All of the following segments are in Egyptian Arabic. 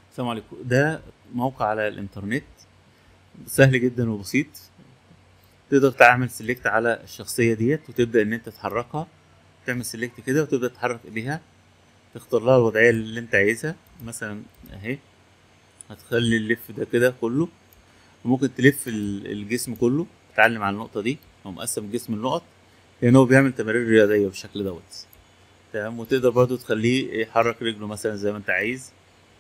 السلام عليكم ده موقع على الانترنت سهل جدا وبسيط تقدر تعمل سيلكت على الشخصية ديت وتبدأ ان انت تحركها تعمل سيلكت كده وتبدأ تحرك ايديها تختار لها الوضعية اللي انت عايزها مثلا اهي هتخلي اللف ده كده كله وممكن تلف ال- الجسم كله تتعلم على النقطة دي هو مقسم الجسم النقط لان هو بيعمل تمارين رياضية بالشكل دوت تمام وتقدر برضو تخليه يحرك رجله مثلا زي ما انت عايز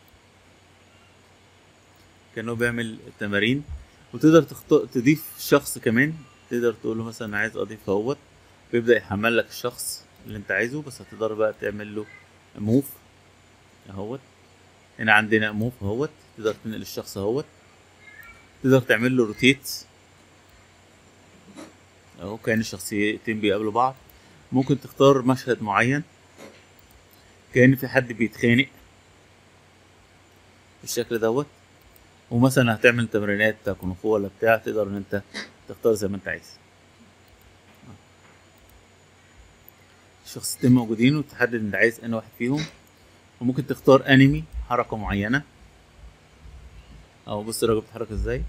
كأنه بيعمل تمارين وتقدر تختار تضيف شخص كمان تقدر تقول له مثلا عايز اضيف اهوت بيبدأ يحمل لك الشخص اللي انت عايزه بس هتقدر بقى تعمل له موف اهوت هنا عندنا موف اهوت تقدر تنقل الشخص اهوت تقدر تعمل له روتيت اهو كأن الشخصيتين بيقابلوا بعض ممكن تختار مشهد معين كأن في حد بيتخانق بالشكل دوت ومثلا هتعمل تمرينات كونغ فو ولا بتاع تقدر ان انت تختار زي ما انت عايز الشخصيتين موجودين وتحدد انت عايز انهي واحد فيهم وممكن تختار انمي حركة معينة او بص الراجل بيتحرك ازاي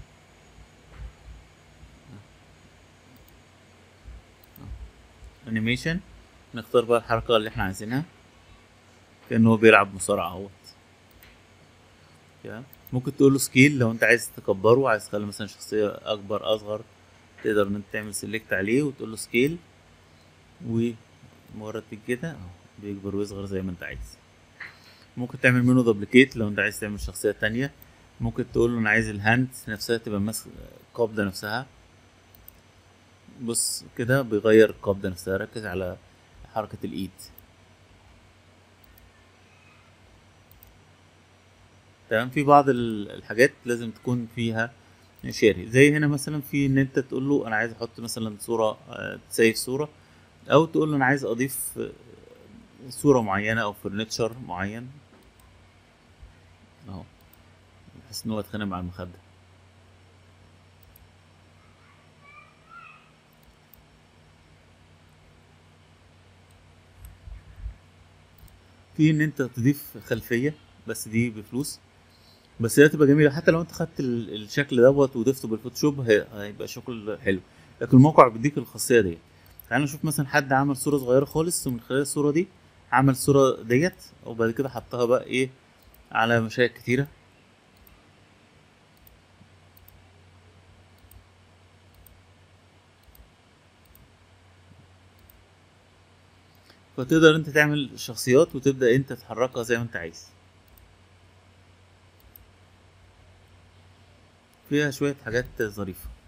انيميشن نختار بقى الحركة اللي احنا عايزينها كأنه هو بيلعب مصارعة اهوت تمام ممكن تقول له سكيل لو انت عايز تكبره عايز تخلي مثلا شخصية اكبر اصغر تقدر ان انت تعمل سيلكت عليه وتقول له سكيل ومجرد تيجي كده اهو بيكبر ويصغر زي ما انت عايز ممكن تعمل منه دوبليكيت لو انت عايز تعمل شخصية تانية ممكن تقول له انا عايز الهاند نفسها تبقى ماسك قابضة نفسها بص كده بيغير القبضة نفسها ركز على حركة الايد تمام في بعض ال- الحاجات لازم تكون فيها شيري زي هنا مثلا في ان انت تقول له انا عايز احط مثلا صورة آه، تسيف صورة او تقول له انا عايز اضيف آه، صورة معينة او فرنتشر معين اهو بحيث ان هو يتخانق مع المخدة في ان انت تضيف خلفية بس دي بفلوس بس هي هتبقى جميلة حتى لو انت خدت ال- الشكل دوت وضفته بالفوتوشوب هي- هيبقى شكل حلو لكن الموقع بيديك الخاصية دي تعال نشوف مثلا حد عمل صورة صغيرة خالص ومن خلال الصورة دي عمل صورة ديت وبعد كده حطها بقى ايه على مشاهد كتيرة فتقدر انت تعمل شخصيات وتبدأ انت تحركها زي ما انت عايز فيها شوية حاجات ظريفة